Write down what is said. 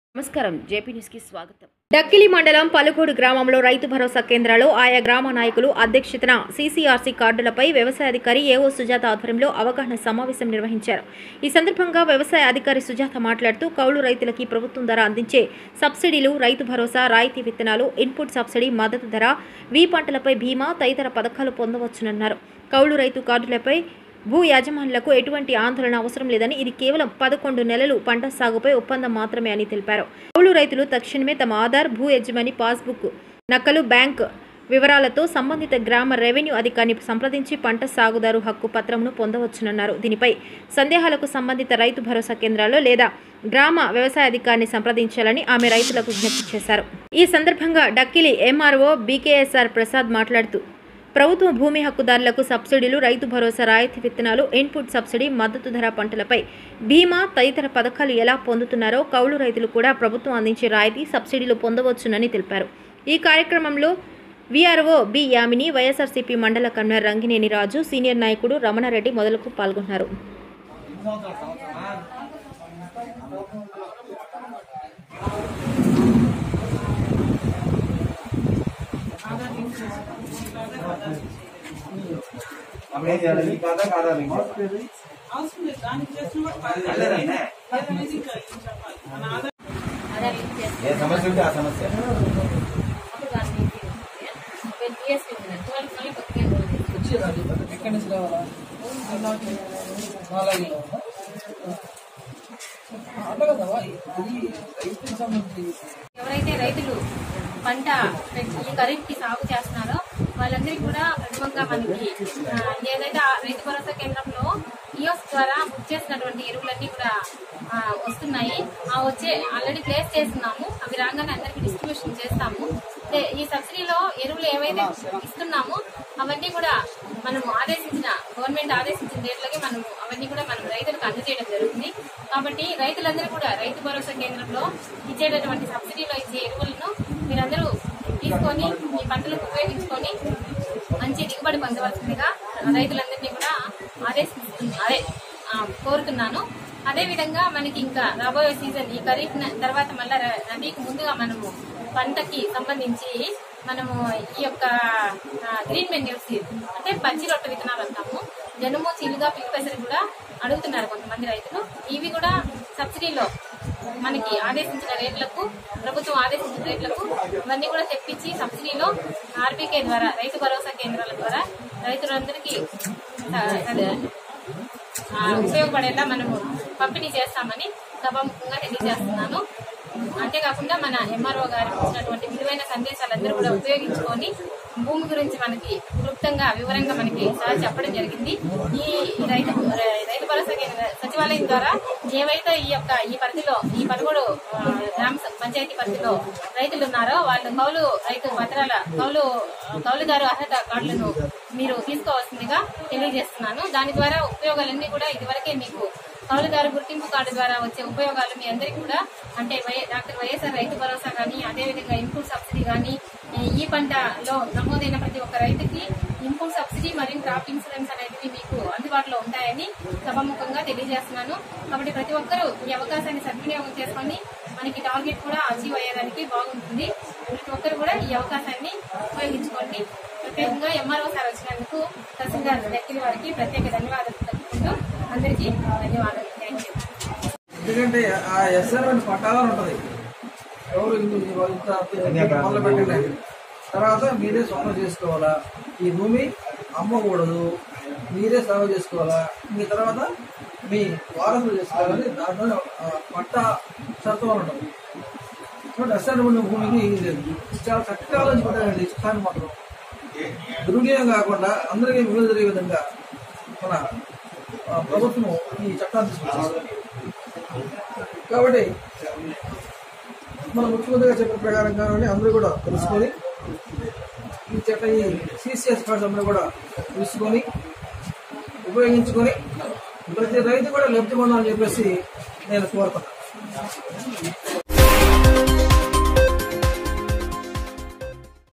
నమస్కారం JP news కి స్వాగతం డక్కిలి మండలం పలుగూడు గ్రామంలో రైతు భరోసా కేంద్రాలు ఆయా గ్రామ నాయకులు అధ్యక్షతన సీసీఆర్సీ కార్డులపై వ్యవసాయ అధికారి ఏఓ సుజాత ఆధ్వర్యంలో అవగాహన సమావేశం నిర్వహించారు ఈ సందర్భంగా వ్యవసాయ అధికారి సుజాత మాట్లాడుతూ కౌలు రైతులకి ప్రభుత్వం ధర అందించే సబ్సిడీలు రైతు భరోసా రాయితీ విత్తనాలు ఇన్పుట్ సబ్సిడీ మద్దతు ధర వీ పంటలపై బీమా తదితర పథకాలు పొందవచ్చునన్నారు కౌలు రైతు కార్డులపై భూ యాజమానులకు ఎటువంటి ఆందోళన అవసరం లేదని ఇది కేవలం పదకొండు నెలలు పంట సాగుపై ఒప్పందం మాత్రమే అని తెలిపారు కౌలు రైతులు తక్షణమే తమ ఆధార్ భూ యజమాని పాస్బుక్ నకలు బ్యాంక్ వివరాలతో సంబంధిత గ్రామ రెవెన్యూ అధికారిని సంప్రదించి పంట సాగుదారు హక్కు పత్రంను పొందవచ్చునన్నారు దీనిపై సందేహాలకు సంబంధిత రైతు భరోసా కేంద్రాల్లో లేదా గ్రామ వ్యవసాయ అధికారిని సంప్రదించాలని ఆమె రైతులకు విజ్ఞప్తి చేశారు ఈ సందర్భంగా డక్కిలి ఎంఆర్ఓ బీకేఎస్ఆర్ ప్రసాద్ మాట్లాడుతూ ప్రభుత్వ భూమి హక్కుదారులకు సబ్సిడీలు రైతు భరోసా రాయితీ విత్తనాలు ఇన్పుట్ సబ్సిడీ మద్దతు ధర పంటలపై బీమా తదితర పథకాలు ఎలా పొందుతున్నారో కౌలు రైతులు కూడా ప్రభుత్వం అందించే రాయితీ సబ్సిడీలు పొందవచ్చునని తెలిపారు ఈ కార్యక్రమంలో వీఆర్ఓ బి యామిని వైఎస్ఆర్సీపీ మండల కన్వీనర్ రంగినేని రాజు సీనియర్ నాయకుడు రమణారెడ్డి మొదలకు పాల్గొన్నారు అప్పుడు ఏం చేయాలి ఈ కాదా కాదా మీకు అవసరం లేదు దానికి చేసిన కూడా పర్లేదు. ఏదనేది ఇంకా ఏం చెప్పాలి మన ఆధార్ ఏ సమస్య ఉంటే ఆ సమస్య ఎక్కడి నుంచి రావాలా నాలుగు అట్లా కదా ఇది రైతుకి సంబంధించి ఎవరైతే రైతులు పంట ఈ ఖరీఫ్ కి సాగు చేస్తున్నారో వాళ్ళందరికీ కూడా ప్రథమంగా మనకి ఆ, ఏదైతే ఆ రైతు భరోసా కేంద్రంలో ఇయోస్ ద్వారా బుక్ చేసినటువంటి ఎరువులన్నీ కూడా ఆ, వస్తున్నాయి ఆ వచ్చే ఆల్రెడీ ప్లేస్ చేస్తున్నాము అవి రాగానే అందరికి డిస్ట్రిబ్యూషన్ చేస్తాము అంటే ఈ సబ్సిడీలో ఎరువులు ఏవైతే ఇస్తున్నామో అవన్నీ కూడా మనం ఆదేశించిన గవర్నమెంట్ ఆదేశించిన రేట్లకి మనం అవన్నీ కూడా మనం రైతులకు అందజేయడం జరుగుతుంది కాబట్టి రైతులందరూ కూడా రైతు భరోసా కేంద్రంలో ఇచ్చేటటువంటి సబ్సిడీలో ఇచ్చే ఎరువులను మీరందరూ తీసుకొని మీ పంటలకు ఉపయోగించుకొని మంచి దిగుబడి పొందవలసిందిగా రైతులందరినీ కూడా ఆదేశిస్తుంది అదే ఆ, కోరుతున్నాను అదే విధంగా మనకి ఇంకా రాబోయే సీజన్ ఈ ఖరీఫ్ న- తర్వాత మళ్ళా ర- రబీకి ముందుగా మనము పంటకి సంబంధించి మనము ఈ యొక్క గ్రీన్ మెన్యూర్ సీడ్ అంటే పచ్చి రొట్టె విత్తనాలు అంటాము జనుము చిలుగా పిక్ పెసరు కూడా అడుగుతున్నారు కొంతమంది రైతులు ఇవి కూడా సబ్సిడీలో మనకి ఆదేశించిన రేట్లకు ప్రభుత్వం ఆదేశించిన రేట్లకు ఇవన్నీ కూడా తెప్పించి సబ్సిడీలో ఆర్బీకే ద్వారా రైతు భరోసా కేంద్రాల ద్వారా రైతులందరికీ ఆ, అదే, ఆ, ఉపయోగపడేలా మనము పంపిణీ చేస్తామని సభాముఖంగా తెలియజేస్తున్నాను అంతేకాకుండా మన ఎంఆర్ఓ గారు ఇచ్చినటువంటి విలువైన సందేశాలందరూ కూడా ఉపయోగించుకొని భూమి గురించి మనకి క్లుప్తంగా వివరంగా మనకి సార్ చెప్పడం జరిగింది ఈ ఈ రైతు రైతు భరోసా కేంద్ర సచివాలయం ద్వారా ఏవైతే ఈ యొక్క ఈ పరిధిలో ఈ పదమూడు ఆ, గ్రామ స- పంచాయతీ పరిధిలో రైతులు ఉన్నారో వాళ్ళు కౌలు రైతు పత్రాల కౌలు కౌలుదారు అర్హత కార్డులను మీరు తీసుకోవాల్సిందిగా తెలియజేస్తున్నాను దాని ద్వారా ఉపయోగాలన్నీ కూడా ఇదివరకే మీకు కౌలుదారు గుర్తింపు కార్డు ద్వారా వచ్చే ఉపయోగాలు మీ అందరికీ కూడా అంటే వై- డాక్టర్ వైఎస్ఆర్ రైతు భరోసా కానీ అదేవిధంగా ఇన్పుట్ సబ్సిడీ కానీ ఈ పంటలో నమోదైన ప్రతి ఒక్క రైతుకి ఇన్పుట్ సబ్సిడీ మరియు క్రాప్ ఇన్సూరెన్స్ అనేవి మీకు అందుబాటులో ఉంటాయని సభాముఖంగా తెలియజేస్తున్నాను కాబట్టి ప్రతి ఒక్కరూ ఈ అవకాశాన్ని సద్వినియోగం చేసుకొని మనకి టార్గెట్ కూడా అచీవ్ అయ్యేదానికి బాగుంటుంది ప్రతి ఒక్కరు కూడా ఈ అవకాశాన్ని ఉపయోగించుకోండి ప్రత్యేకంగా ఎంఆర్ఓ సార్ వచ్చినందుకు తహసీల్దార్ దగ్గర వారికి ప్రత్యేక ధన్యవాదాలు తెలుపుకుంటూ అందరికీ ధన్యవాదాలు థ్యాంక్ యూ ఎందుకంటే ఆ ఎస్ఆర్ అని పట్టాలని ఉంటది ఎవరు ఇంత- ఇంత మొదలు పెట్టలేదు తర్వాత మీరే సొంతం చేసుకోవాలా ఈ భూమి అమ్మకూడదు మీరే సాగు చేసుకోవాలా మీ తర్వాత మీ వారసులు చేసుకోవాలని దాంట్లో ఆ, పట్టా చట్టం అని ఉంటుంది కాబట్టి ఎస్ఆర్ ఉన్న భూమికి ఇది లేదు చాలా చక్కగా ఆలోచించుకుంటారండి ఇష్టాన్ని మాత్రం దుర్వినియోగం కాకుండా అందరికీ మేలు జరిగే విధంగా మన ఆ, ప్రభుత్వం ఈ చట్టాన్ని తీసుకొచ్చింది కాబట్టి మన ముఖ్యమంత్రిగా చెప్పిన ప్రకారంగానే అందరూ కూడా తెలుసుకొని ఈ చట్ట ఈ సిసిఎస్ కార్డ్స్ అందరూ కూడా తీసుకొని ఉపయోగించుకొని ప్రతి రైతు కూడా లబ్ధి పొందాలని చెప్పేసి నేను కోరుతున్నాను